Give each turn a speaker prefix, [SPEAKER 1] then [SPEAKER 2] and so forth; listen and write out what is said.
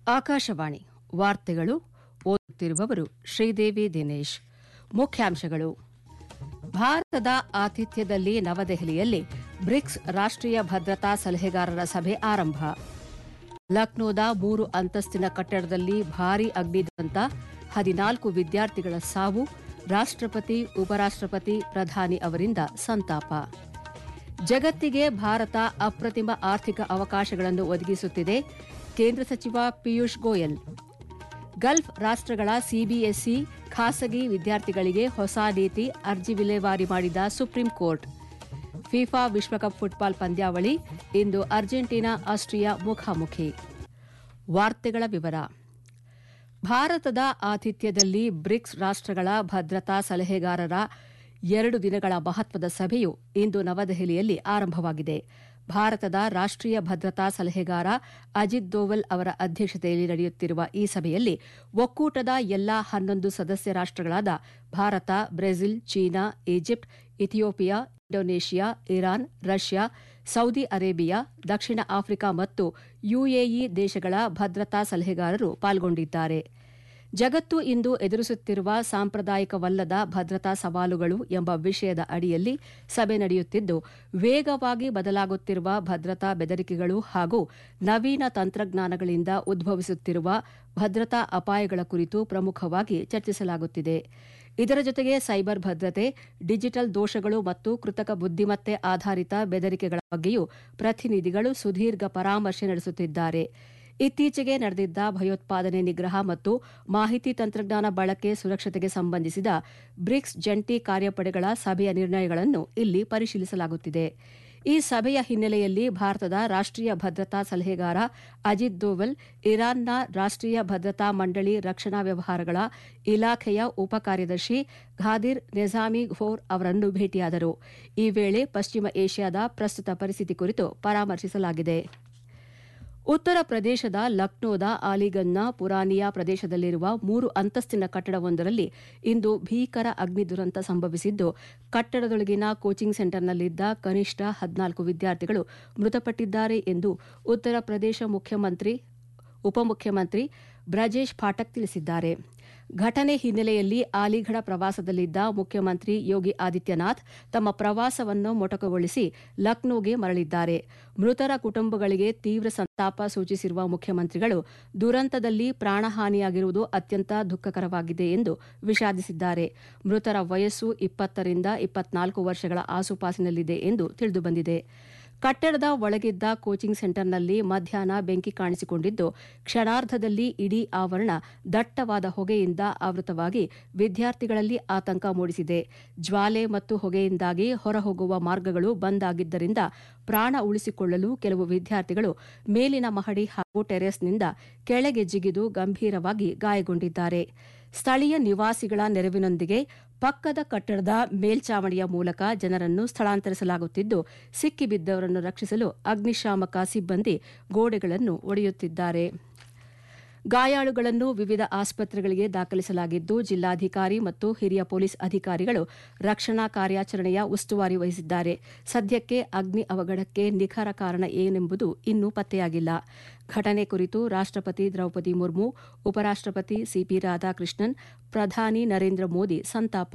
[SPEAKER 1] ಆಕಾಶವಾಣಿ ವಾರ್ತೆಗಳು ಓದುತ್ತಿರುವವರು ಶ್ರೀದೇವಿ ದಿನೇಶ್ ಮುಖ್ಯಾಂಶಗಳು ಭಾರತದ ಆತಿಥ್ಯದಲ್ಲಿ ನವದೆಹಲಿಯಲ್ಲಿ ಬ್ರಿಕ್ಸ್ ರಾಷ್ಟ್ರೀಯ ಭದ್ರತಾ ಸಲಹೆಗಾರರ ಸಭೆ ಆರಂಭ ಲಕ್ನೋದ ಮೂರು ಅಂತಸ್ತಿನ ಕಟ್ಟಡದಲ್ಲಿ ಭಾರೀ ಅಗ್ನಿ ದುರಂತ ಹದಿನಾಲ್ಕು ವಿದ್ಯಾರ್ಥಿಗಳ ಸಾವು ರಾಷ್ಟ್ರಪತಿ ಉಪರಾಷ್ಟ್ರಪತಿ ಪ್ರಧಾನಿ ಅವರಿಂದ ಸಂತಾಪ ಜಗತ್ತಿಗೆ ಭಾರತ ಅಪ್ರತಿಮ ಆರ್ಥಿಕ ಅವಕಾಶಗಳನ್ನು ಒದಗಿಸುತ್ತಿದೆ ಕೇಂದ್ರ ಸಚಿವ ಪಿಯೂಷ್ ಗೋಯಲ್ ಗಲ್ಫ್ ರಾಷ್ಟ್ರಗಳ ಸಿಬಿಎಸ್ಇ ಖಾಸಗಿ ವಿದ್ಯಾರ್ಥಿಗಳಿಗೆ ಹೊಸ ನೀತಿ ಅರ್ಜಿ ವಿಲೇವಾರಿ ಮಾಡಿದ ಸುಪ್ರೀಂ ಕೋರ್ಟ್ ಫಿಫಾ ವಿಶ್ವಕಪ್ ಫುಟ್ಬಾಲ್ ಪಂದ್ಯಾವಳಿ ಇಂದು ಅರ್ಜೆಂಟೀನಾ ಆಸ್ಟ್ರಿಯಾ ಮುಖಾಮುಖಿ ವಾರ್ತೆಗಳ ವಿವರ ಭಾರತದ ಆತಿಥ್ಯದಲ್ಲಿ ಬ್ರಿಕ್ಸ್ ರಾಷ್ಟ್ರಗಳ ಭದ್ರತಾ ಸಲಹೆಗಾರರ ಎರಡು ದಿನಗಳ ಮಹತ್ವದ ಸಭೆಯು ಇಂದು ನವದೆಹಲಿಯಲ್ಲಿ ಆರಂಭವಾಗಿದೆ ಭಾರತದ ರಾಷ್ಟ್ರೀಯ ಭದ್ರತಾ ಸಲಹೆಗಾರ ಅಜಿತ್ ದೋವಲ್ ಅವರ ಅಧ್ಯಕ್ಷತೆಯಲ್ಲಿ ನಡೆಯುತ್ತಿರುವ ಈ ಸಭೆಯಲ್ಲಿ ಒಕ್ಕೂಟದ ಎಲ್ಲಾ ಹನ್ನೊಂದು ಸದಸ್ಯ ರಾಷ್ಟ್ರಗಳಾದ ಭಾರತ Brazil China Egypt Ethiopia Indonesia Iran Russia Saudi Arabia ದಕ್ಷಿಣ ಆಫ್ರಿಕಾ ಮತ್ತು ಯುಎಇ ದೇಶಗಳ ಭದ್ರತಾ ಸಲಹೆಗಾರರು ಪಾಲ್ಗೊಂಡಿದ್ದಾರೆ ಜಗತ್ತು ಇಂದು ಎದುರಿಸುತ್ತಿರುವ ಸಾಂಪ್ರದಾಯಿಕವಲ್ಲದ ಭದ್ರತಾ ಸವಾಲುಗಳು ಎಂಬ ವಿಷಯದ ಅಡಿಯಲ್ಲಿ ಸಭೆ ನಡೆಯುತ್ತಿದ್ದು ವೇಗವಾಗಿ ಬದಲಾಗುತ್ತಿರುವ ಭದ್ರತಾ ಬೆದರಿಕೆಗಳು ಹಾಗೂ ನವೀನ ತಂತ್ರಜ್ಞಾನಗಳಿಂದ ಉದ್ಭವಿಸುತ್ತಿರುವ ಭದ್ರತಾ ಅಪಾಯಗಳ ಕುರಿತು ಪ್ರಮುಖವಾಗಿ ಚರ್ಚಿಸಲಾಗುತ್ತಿದೆ ಇದರ ಜೊತೆಗೆ ಸೈಬರ್ ಭದ್ರತೆ ಡಿಜಿಟಲ್ ದೋಷಗಳು ಮತ್ತು ಕೃತಕ ಬುದ್ದಿಮತ್ತೆ ಆಧಾರಿತ ಬೆದರಿಕೆಗಳ ಬಗ್ಗೆಯೂ ಪ್ರತಿನಿಧಿಗಳು ಸುದೀರ್ಘ ಪರಾಮರ್ಶೆ ನಡೆಸುತ್ತಿದ್ದಾರೆ ಇತ್ತೀಚೆಗೆ ನಡೆದಿದ್ದ ಭಯೋತ್ಪಾದನೆ ನಿಗ್ರಹ ಮತ್ತು ಮಾಹಿತಿ ತಂತ್ರಜ್ಞಾನ ಬಳಕೆ ಸುರಕ್ಷತೆಗೆ ಸಂಬಂಧಿಸಿದ ಬ್ರಿಕ್ಸ್ ಜಂಟಿ ಕಾರ್ಯಪಡೆಗಳ ಸಭೆಯ ನಿರ್ಣಯಗಳನ್ನು ಇಲ್ಲಿ ಪರಿಶೀಲಿಸಲಾಗುತ್ತಿದೆ ಈ ಸಭೆಯ ಹಿನ್ನೆಲೆಯಲ್ಲಿ ಭಾರತದ ರಾಷ್ಟ್ರೀಯ ಭದ್ರತಾ ಸಲಹೆಗಾರ ಅಜಿತ್ ದೋವಲ್ ಇರಾನ್ನ ರಾಷ್ಟ್ರೀಯ ಭದ್ರತಾ ಮಂಡಳಿ ರಕ್ಷಣಾ ವ್ಯವಹಾರಗಳ ಇಲಾಖೆಯ ಉಪಕಾರ್ಯದರ್ಶಿ ಘಾದಿರ್ ನೆಜಾಮಿ ಘೋರ್ ಅವರನ್ನು ಭೇಟಿಯಾದರು ಈ ವೇಳೆ ಪಶ್ಚಿಮ ಏಷ್ಯಾದ ಪ್ರಸ್ತುತ ಪರಿಸ್ಥಿತಿ ಕುರಿತು ಪರಾಮರ್ಶಿಸಲಾಗಿದೆ ಉತ್ತರ ಪ್ರದೇಶದ ಲಕ್ನೋದ ಆಲಿಗಂಜ್ನ ಪುರಾನಿಯಾ ಪ್ರದೇಶದಲ್ಲಿರುವ ಮೂರು ಅಂತಸ್ತಿನ ಕಟ್ಟಡವೊಂದರಲ್ಲಿ ಇಂದು ಭೀಕರ ಅಗ್ನಿ ದುರಂತ ಸಂಭವಿಸಿದ್ದು ಕಟ್ಟಡದೊಳಗಿನ ಕೋಚಿಂಗ್ ಸೆಂಟರ್ನಲ್ಲಿದ್ದ ಕನಿಷ್ಠ ಹದಿನಾಲ್ಕು ವಿದ್ಯಾರ್ಥಿಗಳು ಮೃತಪಟ್ಟಿದ್ದಾರೆ ಎಂದು ಉತ್ತರ ಪ್ರದೇಶ ಮುಖ್ಯಮಂತ್ರಿ ಉಪಮುಖ್ಯಮಂತ್ರಿ ಬ್ರಜೇಶ್ ಫಾಟಕ್ ತಿಳಿಸಿದ್ದಾರೆ ಘಟನೆ ಹಿನ್ನೆಲೆಯಲ್ಲಿ ಆಲಿಘಡ ಪ್ರವಾಸದಲ್ಲಿದ್ದ ಮುಖ್ಯಮಂತ್ರಿ ಯೋಗಿ ಆದಿತ್ಯನಾಥ್ ತಮ್ಮ ಪ್ರವಾಸವನ್ನು ಮೊಟಕುಗೊಳಿಸಿ ಲಕ್ನೋಗೆ ಮರಳಿದ್ದಾರೆ ಮೃತರ ಕುಟುಂಬಗಳಿಗೆ ತೀವ್ರ ಸಂತಾಪ ಸೂಚಿಸಿರುವ ಮುಖ್ಯಮಂತ್ರಿಗಳು ದುರಂತದಲ್ಲಿ ಪ್ರಾಣಹಾನಿಯಾಗಿರುವುದು ಅತ್ಯಂತ ದುಃಖಕರವಾಗಿದೆ ಎಂದು ವಿಷಾದಿಸಿದ್ದಾರೆ ಮೃತರ ವಯಸ್ಸು ಇಪ್ಪತ್ತರಿಂದ ಇಪ್ಪತ್ನಾಲ್ಕು ವರ್ಷಗಳ ಆಸುಪಾಸಿನಲ್ಲಿದೆ ಎಂದು ತಿಳಿದುಬಂದಿದೆ ಕಟ್ಟಡದ ಒಳಗಿದ್ದ ಕೋಚಿಂಗ್ ಸೆಂಟರ್ನಲ್ಲಿ ಮಧ್ಯಾಹ್ನ ಬೆಂಕಿ ಕಾಣಿಸಿಕೊಂಡಿದ್ದು ಕ್ಷಣಾರ್ಧದಲ್ಲಿ ಇಡೀ ಆವರಣ ದಟ್ಟವಾದ ಹೊಗೆಯಿಂದ ಆವೃತವಾಗಿ ವಿದ್ಯಾರ್ಥಿಗಳಲ್ಲಿ ಆತಂಕ ಮೂಡಿಸಿದೆ ಜ್ವಾಲೆ ಮತ್ತು ಹೊಗೆಯಿಂದಾಗಿ ಹೊರಹೋಗುವ ಮಾರ್ಗಗಳು ಬಂದ್ ಆಗಿದ್ದರಿಂದ ಪ್ರಾಣ ಉಳಿಸಿಕೊಳ್ಳಲು ಕೆಲವು ವಿದ್ಯಾರ್ಥಿಗಳು ಮೇಲಿನ ಮಹಡಿ ಹಾಗೂ ಟೆರೆಸ್ನಿಂದ ಕೆಳಗೆ ಜಿಗಿದು ಗಂಭೀರವಾಗಿ ಗಾಯಗೊಂಡಿದ್ದಾರೆ ಸ್ಥಳೀಯ ನಿವಾಸಿಗಳ ನೆರವಿನೊಂದಿಗೆ ಪಕ್ಕದ ಕಟ್ಟಡದ ಮೇಲ್ಚಾವಣಿಯ ಮೂಲಕ ಜನರನ್ನು ಸ್ಥಳಾಂತರಿಸಲಾಗುತ್ತಿದ್ದು ಸಿಕ್ಕಿಬಿದ್ದವರನ್ನು ರಕ್ಷಿಸಲು ಅಗ್ನಿಶಾಮಕ ಸಿಬ್ಬಂದಿ ಗೋಡೆಗಳನ್ನು ಒಡೆಯುತ್ತಿದ್ದಾರೆ ಗಾಯಾಳುಗಳನ್ನು ವಿವಿಧ ಆಸ್ಪತ್ರೆಗಳಿಗೆ ದಾಖಲಿಸಲಾಗಿದ್ದು ಜಿಲ್ಲಾಧಿಕಾರಿ ಮತ್ತು ಹಿರಿಯ ಪೊಲೀಸ್ ಅಧಿಕಾರಿಗಳು ರಕ್ಷಣಾ ಕಾರ್ಯಾಚರಣೆಯ ಉಸ್ತುವಾರಿ ವಹಿಸಿದ್ದಾರೆ ಸದ್ಯಕ್ಕೆ ಅಗ್ನಿ ಅವಘಡಕ್ಕೆ ನಿಖರ ಕಾರಣ ಏನೆಂಬುದು ಇನ್ನೂ ಪತ್ತೆಯಾಗಿಲ್ಲ ಘಟನೆ ಕುರಿತು ರಾಷ್ಟ್ರಪತಿ ದ್ರೌಪದಿ ಮುರ್ಮು ಉಪರಾಷ್ಟ್ರಪತಿ ಸಿಪಿ ರಾಧಾಕೃಷ್ಣನ್ ಪ್ರಧಾನಿ ನರೇಂದ್ರ ಮೋದಿ ಸಂತಾಪ